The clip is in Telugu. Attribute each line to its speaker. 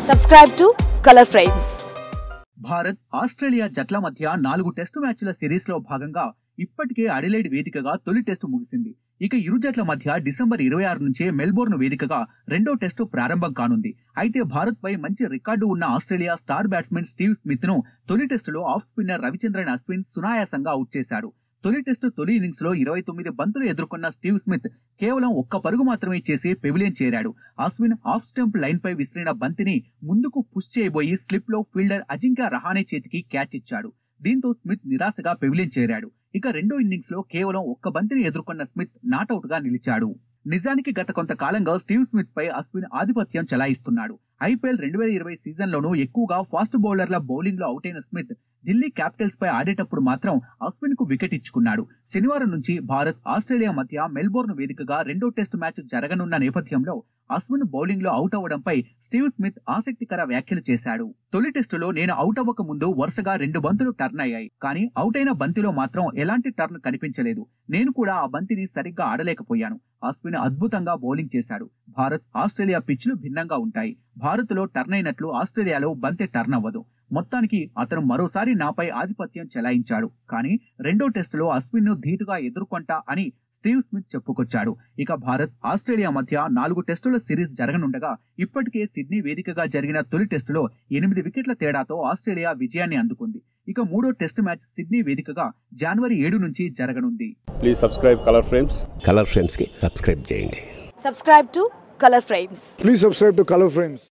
Speaker 1: Subscribe to Color Frames.
Speaker 2: Bharat Australia జట్ల మధ్య నాలుగు టెస్టు మ్యాచ్ల సిరీస్ లో భాగంగా ఇప్పటికే అడిలైడ్ వేదికగా తొలి టెస్టు ముగిసింది ఇక ఇరు జట్ల మధ్య డిసెంబర్ ఇరవై ఆరు నుంచే మెల్బోర్న్ వేదికగా రెండో టెస్టు ప్రారంభం కానుంది అయితే భారత్ పై మంచి రికార్డు ఉన్న Australia star batsmen Steve Smith ను తొలి టెస్టులో ఆఫ్ స్పిన్నర్ రవిచంద్రన్ అశ్విన్ సునాయాసంగా అవుట్ చేశాడు తొలి టెస్టు తొలి ఇన్నింగ్స్ లో ఇరవై తొమ్మిది బంతులు ఎదుర్కొన్న స్టీవ్ స్మిత్ కేవలం ఒక్క పరుగు మాత్రమే చేసి పెవిలియన్ చేరాడు అశ్విన్ ఆఫ్ స్టంప్ లైన్ పై విసిరిన బంతిని ముందుకు పుష్ చేయబోయి స్లిప్ లో ఫీల్డర్ అజింక్య రహానే చేతికి క్యాచ్ ఇచ్చాడు దీంతో స్మిత్ నిరాశగా పెవిలియన్ చేరాడు ఇక రెండో ఇన్నింగ్స్ లో కేవలం ఒక్క బంతిని ఎదుర్కొన్న స్మిత్ నాటౌట్ గా నిలిచాడు నిజానికి గత కొంతకాలంగా స్టీవ్ స్మిత్ పై అశ్విన్ ఆధిపత్యం చెలాయిస్తున్నాడు ఐపీఎల్ రెండు వేల ఇరవై సీజన్ లోనూ ఎక్కువగా ఫాస్ట్ బౌలర్ల బౌలింగ్ లో అవుట్ అయిన స్మిత్ ఢిల్లీ క్యాపిటల్స్ పై ఆడేటప్పుడు మాత్రం అశ్విన్ కు వికెట్ ఇచ్చుకున్నాడు శనివారం నుంచి భారత్ ఆస్ట్రేలియా మధ్య మెల్బోర్న్ వేదికగా రెండో టెస్టు మ్యాచ్ జరగనున్న నేపథ్యంలో అశ్విన్ బౌలింగ్ లో అవుట్ అవ్వడంపై స్టీవ్ స్మిత్ ఆసక్తికర వ్యాఖ్యలు చేశాడు తొలి టెస్టులో నేను అవుట్ అవ్వక ముందు వరుసగా రెండు బంతులు టర్న్ అయ్యాయి కానీ అవుట్ అయిన బంతిలో మాత్రం ఎలాంటి టర్న్ కనిపించలేదు నేను కూడా ఆ బంతిని సరిగ్గా ఆడలేకపోయాను అశ్విన్ అద్భుతంగా బౌలింగ్ చేశాడు భారత్ ఆస్ట్రేలియా పిచ్లు భిన్నంగా ఉంటాయి భారత్ లో టర్న్ అయినట్లు ఆస్ట్రేలియాలో బంతి టర్న్ అవ్వదు మొత్తానికి అతను మరోసారి నాపై ఆధిపత్యం చెలాయించాడు కానీ రెండో టెస్టులో అశ్విన్ ను ధీటుగా ఎదుర్కొంటా అని స్టీవ్ స్మిత్ చెప్పుకొచ్చాడు ఇక భారత్ ఆస్ట్రేలియా మధ్య నాలుగు టెస్టుల సిరీస్ జరగనుండగా ఇప్పటికే సిడ్నీ వేదికగా జరిగిన తొలి టెస్టులో ఎనిమిది వికెట్ల తేడాతో ఆస్ట్రేలియా విజయాన్ని అందుకుంది ఇక మూడో టెస్టు మ్యాచ్ సిడ్నీ వేదికగా జనవరి ఏడు నుంచి జరగనుంది
Speaker 3: please subscribe Color Frames
Speaker 4: Color ఫ్రేమ్స్కి సబ్స్క్రైబ్ చేయండి
Speaker 1: Subscribe to Color Frames.
Speaker 5: Please subscribe to Color Frames.